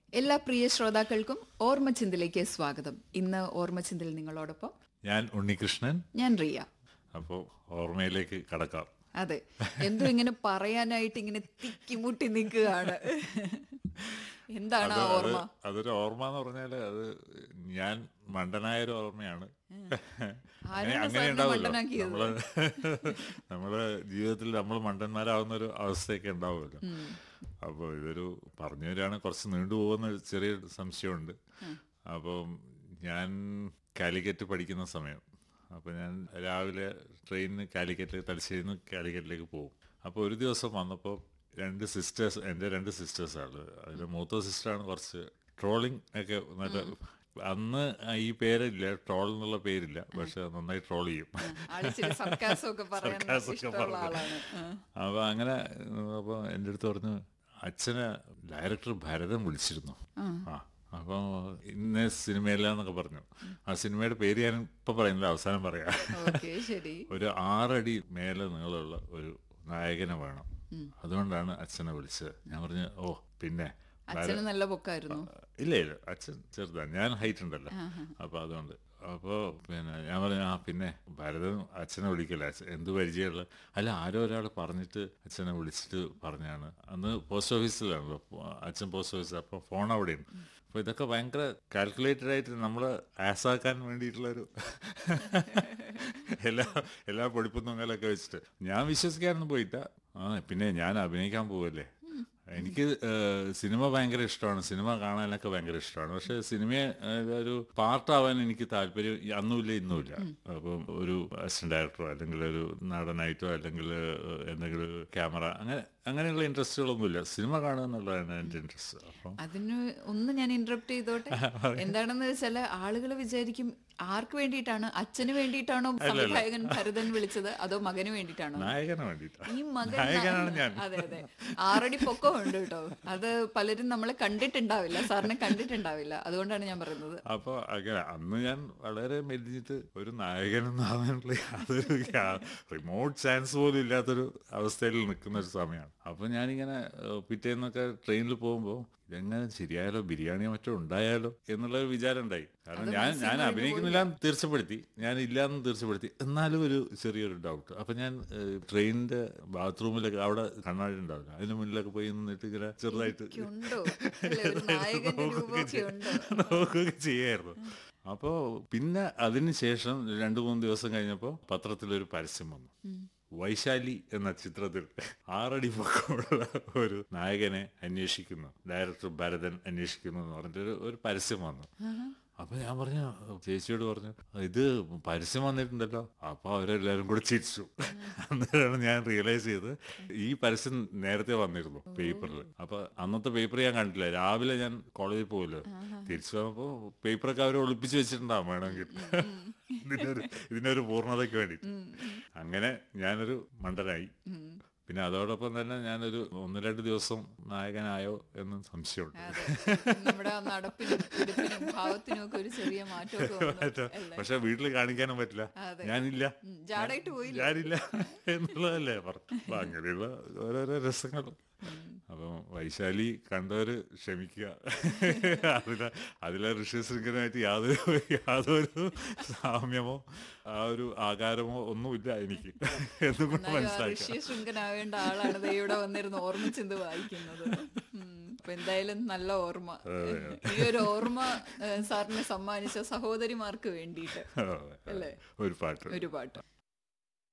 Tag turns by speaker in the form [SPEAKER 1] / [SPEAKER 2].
[SPEAKER 1] എല്ലാ പ്രിയ ശ്രോതാക്കൾക്കും ഓർമ്മച്ചിന്തിലേക്ക് സ്വാഗതം ഇന്ന് ഓർമ്മച്ചിന്തിൽ നിങ്ങളോടൊപ്പം
[SPEAKER 2] ഞാൻ ഉണ്ണികൃഷ്ണൻ
[SPEAKER 1] ഞാൻ റിയ
[SPEAKER 2] അപ്പോൾ ഓർമ്മയിലേക്ക് കടക്കാം
[SPEAKER 1] അതെ എന്തോ ഇങ്ങനെ പറയാനായിട്ട് ഇങ്ങനെ തിക്കിമുട്ടി നിൽക്കുകയാണ് എന്താണ് ആ
[SPEAKER 2] അത്
[SPEAKER 1] ഓർമ്മ
[SPEAKER 2] അത് അതൊരു ഓർമ്മ എന്ന് പറഞ്ഞാൽ അത് ഞാൻ മണ്ടനായ ഒരു ഓർമ്മയാണ് അങ്ങനെ
[SPEAKER 1] ആരാണ്
[SPEAKER 2] അങ്ങനെ
[SPEAKER 1] സാറിനെ
[SPEAKER 2] ഉണ്ടാവുമല്ലോ
[SPEAKER 1] മണ്ടനാക്കിയത്?
[SPEAKER 2] നമ്മള് നമ്മള് ജീവിതത്തിൽ നമ്മൾ മണ്ടന്മാരാവുന്ന ഒരു അവസ്ഥയൊക്കെ ഉണ്ടാവുമല്ലോ അപ്പോൾ ഇതൊരു പറഞ്ഞു തരാണ് കുറച്ച് നീണ്ടുപോകുന്ന ഒരു ചെറിയ സംശയമുണ്ട് അപ്പം ഞാൻ കാലിക്കറ്റ് പഠിക്കുന്ന സമയം അപ്പോൾ ഞാൻ രാവിലെ ട്രെയിനിന് കാലിക്കറ്റ് തലശ്ശേരിയിൽ നിന്ന് കാലിക്കറ്റിലേക്ക് പോകും അപ്പോൾ ഒരു ദിവസം വന്നപ്പോൾ രണ്ട് സിസ്റ്റേഴ്സ് എൻ്റെ രണ്ട് സിസ്റ്റേഴ്സാണ് അതിൽ മൂത്ത സിസ്റ്ററാണ് കുറച്ച് ട്രോളിങ് ഒക്കെ നല്ല അന്ന് ഈ പേരില്ല ട്രോൾ എന്നുള്ള പേരില്ല പക്ഷെ നന്നായി ട്രോൾ ചെയ്യും
[SPEAKER 1] ആളിച്ചിരി സർക്കാസമൊക്കെ പറയാൻ
[SPEAKER 2] സർക്കാസമൊക്കെ
[SPEAKER 1] ഇഷ്ടമുള്ള
[SPEAKER 2] പറഞ്ഞു.
[SPEAKER 1] ആളാണ് ആ.
[SPEAKER 2] അപ്പോൾ അങ്ങനെ അപ്പോൾ എൻ്റെ അടുത്ത് പറഞ്ഞു അച്ഛനെ ഡയറക്ടർ ഭരതൻ വിളിച്ചിരുന്നു ആ അപ്പോൾ ഇന്ന സിനിമയിലാന്നൊക്കെ പറഞ്ഞു ആ സിനിമയുടെ പേര് ഞാൻ ഇപ്പൊ പറയുന്നില്ല അവസാനം പറയാം
[SPEAKER 1] ഓക്കെ ശരി
[SPEAKER 2] ഒരു ആറടി മേലെ നീളമുള്ള ഒരു നായകനെ വേണം അതുകൊണ്ടാണ് അച്ഛനെ വിളിച്ചത് ഞാൻ പറഞ്ഞു ഓ പിന്നെ
[SPEAKER 1] അച്ഛന് നല്ല പൊക്കായിരുന്നു
[SPEAKER 2] ഇല്ല ഇല്ല അച്ഛൻ ചെറുതാണ് ഞാൻ ഹൈറ്റ് ഉണ്ടല്ലോ അപ്പൊ അതുകൊണ്ട് അപ്പോ പിന്നെ ഞാൻ പറഞ്ഞു ആ പിന്നെ ഭരതൻ അച്ഛനെ വിളിക്കല അച്ഛൻ എന്ത് പരിചയമുള്ള അല്ല ആരോ ഒരാൾ പറഞ്ഞിട്ട് അച്ഛനെ വിളിച്ചിട്ട് പറഞ്ഞാണ് അന്ന് പോസ്റ്റ് ഓഫീസിലാണല്ലോ അച്ഛൻ പോസ്റ്റ് ഓഫീസിൽ അപ്പൊ ഫോൺ അവിടെയാണ് അപ്പൊ ഇതൊക്കെ ഭയങ്കര കാൽക്കുലേറ്റഡ് ആയിട്ട് നമ്മളെ ആസാക്കാൻ വേണ്ടിയിട്ടുള്ളൊരു എല്ലാ എല്ലാ പൊടിപ്പും തൊങ്ങലൊക്കെ വെച്ചിട്ട് ഞാൻ വിശ്വസിക്കാനൊന്നും പോയിട്ട ആ പിന്നെ ഞാൻ അഭിനയിക്കാൻ പോവല്ലേ എനിക്ക് ഏഹ്, സിനിമ ഭയങ്കര ഇഷ്ടമാണ് സിനിമ കാണാനൊക്കെ ഭയങ്കര ഇഷ്ടമാണ് പക്ഷെ സിനിമയെ ഏഹ്, ഒരു പാർട്ടാവാൻ എനിക്ക് താല്പര്യം ഈ അന്നുമില്ല ഇന്നുമില്ല അപ്പം ഒരു അസിസ്റ്റന്റ് ഡയറക്ടറോ അല്ലെങ്കിൽ ഒരു നടനായിട്ടോ അല്ലെങ്കിൽ ഏഹ്, എന്തെങ്കിലും ക്യാമറ അങ്ങനെ അങ്ങനെയുള്ള ഇൻട്രസ്റ്റുകളൊന്നുമില്ല സിനിമ കാണുക എന്നുള്ളതാണ് എൻ്റെ ഇൻട്രസ്റ്റ് അപ്പം
[SPEAKER 1] അതിന് ഒന്ന് ഞാൻ ഇന്ററപ്റ്റ് ചെയ്തോട്ടെ എന്താണെന്ന് വെച്ചാല് ആളുകൾ വിചാരിക്കും ആർക്ക് വേണ്ടിയിട്ടാണ് അച്ഛന് വേണ്ടിയിട്ടാണോ സംവിധായകൻ ഭരതൻ വിളിച്ചത് അതോ മകന് വേണ്ടിയിട്ടാണോ
[SPEAKER 2] നായകന് വേണ്ടിയിട്ടാണ്
[SPEAKER 1] ഈ മകൻ
[SPEAKER 2] നായകനാണ് ഞാൻ
[SPEAKER 1] അതെ അതെ ആറടി പൊക്കം ഉണ്ട് കേട്ടോ അത് പലരും നമ്മളെ കണ്ടിട്ടുണ്ടാവില്ല സാറിനെ കണ്ടിട്ടുണ്ടാവില്ല അതുകൊണ്ടാണ് ഞാൻ പറയുന്നത്
[SPEAKER 2] അപ്പൊ അങ്ങനെ അന്ന് ഞാൻ വളരെ മെലിഞ്ഞിട്ട് ഒരു നായകനെന്ന് പറഞ്ഞിട്ടുള്ള യാതൊരു റിമോട്ട് ചാൻസ് പോലും ഇല്ലാത്തൊരു അവസ്ഥയിൽ നിൽക്കുന്ന ഒരു സമയമാണ് അപ്പൊ ഞാനിങ്ങനെ ഏഹ്, പിറ്റേന്നൊക്കെ ട്രെയിനിൽ പോകുമ്പോൾ ഇതെങ്ങനെ ശരിയായാലോ ബിരിയാണിയോ മറ്റോ ഉണ്ടായാലോ എന്നുള്ള ഒരു വിചാരം ഉണ്ടായി കാരണം ഞാൻ ഞാൻ അഭിനയിക്കുന്നില്ല എന്ന് തീർച്ചപ്പെടുത്തി ഞാൻ ഇല്ലാന്ന് തീർച്ചപ്പെടുത്തി എന്നാലും ഒരു ചെറിയൊരു ഡൗട്ട് അപ്പൊ ഞാൻ ഏഹ്, ട്രെയിനിന്റെ ബാത്റൂമിലൊക്കെ അവിടെ കണ്ണാടി ഉണ്ടാവില്ല അതിന് മുന്നിലൊക്കെ പോയി നിന്നിട്ട് ഇങ്ങനെ ചെറുതായിട്ട്
[SPEAKER 1] ഉണ്ടോ അല്ലേ, ഒരു നായകന്റെ രൂപമൊക്കെ ഉണ്ടോ
[SPEAKER 2] നോക്കുകയൊക്കെ ചെയ്യായിരുന്നു അപ്പോ പിന്നെ അതിന് ശേഷം രണ്ടു മൂന്ന് ദിവസം കഴിഞ്ഞപ്പോ പത്രത്തിലൊരു പരസ്യം വന്നു വൈശാലി എന്ന ചിത്രത്തിൽ ആറടി പൊക്കമുള്ള ഒരു നായകനെ അന്വേഷിക്കുന്നു ഡയറക്ടർ ഭരതൻ അന്വേഷിക്കുന്നു എന്ന് പറഞ്ഞിട്ട് ഒരു പരസ്യം വന്നു അപ്പൊ ഞാൻ പറഞ്ഞു ചേച്ചിയോട് പറഞ്ഞു ഇത് പരസ്യം വന്നിട്ടുണ്ടല്ലോ അപ്പൊ അവരെല്ലാരും കൂടെ ചിരിച്ചു അന്നേരമാണ് ഞാൻ റിയലൈസ് ചെയ്ത് ഈ പരസ്യം നേരത്തെ വന്നിരുന്നു പേപ്പറിൽ അപ്പൊ അന്നത്തെ പേപ്പർ ഞാൻ കണ്ടില്ല രാവിലെ ഞാൻ കോളേജിൽ പോകല്ലോ തിരിച്ചു വന്നപ്പോ പേപ്പറൊക്കെ അവർ ഒളിപ്പിച്ച് വെച്ചിട്ടുണ്ടാവും വേണമെങ്കിൽ ഇതിനൊരു ഇതിനൊരു പൂർണ്ണതയ്ക്ക് വേണ്ടി അങ്ങനെ ഞാനൊരു മണ്ടനായി പിന്നെ അതോടൊപ്പം തന്നെ ഞാനൊരു ഒന്ന് രണ്ട് ദിവസം നായകനായോ എന്ന് സംശയമുണ്ട്
[SPEAKER 1] അതെ നമ്മുടെ ആ നടപ്പിനും ഇരിപ്പിനും ഭാവത്തിനും ഒക്കെ ഒരു ചെറിയ മാറ്റമൊക്കെ വന്നു അല്ലേ
[SPEAKER 2] പക്ഷെ വീട്ടിൽ കാണിക്കാനും പറ്റില്ല
[SPEAKER 1] അതെ.
[SPEAKER 2] ഞാനില്ല
[SPEAKER 1] ഉം, ജാടായിട്ട് പോയില്ല
[SPEAKER 2] ഞാനില്ല എന്നുള്ളതല്ലേ പറഞ്ഞു അപ്പൊ അങ്ങനെയുള്ള ഓരോരോ രസങ്ങൾ അപ്പം വൈശാലി കണ്ടവര് ക്ഷമിക്കുക അതിലെ അതിലെ ഋഷ്യശൃംഖലമായിട്ട് യാതൊരു യാതൊരു സാമ്യമോ ആ ഒരു ആകാരമോ ഒന്നുമില്ല എനിക്ക് എന്നും കൂടെ
[SPEAKER 1] എന്നാലും ആ
[SPEAKER 2] മനസ്സിലാക്കുക
[SPEAKER 1] ഋഷി ശൃംഖനാവേണ്ട ആളാണ് ദേ ഇവിടെ വന്നിരുന്ന് ഓർമ്മിച്ചെന്ത് വായിക്കുന്നത് ഉം. അപ്പൊ എന്തായാലും നല്ല ഓർമ്മ ഈ ഒരു ഓർമ്മ ഏഹ്, സാറിന് സമ്മാനിച്ച സഹോദരിമാർക്ക് വേണ്ടിയിട്ട്
[SPEAKER 2] അതെ.
[SPEAKER 1] അല്ലേ
[SPEAKER 2] ഒരു പാട്ട്
[SPEAKER 1] ഒരു പാട്ട്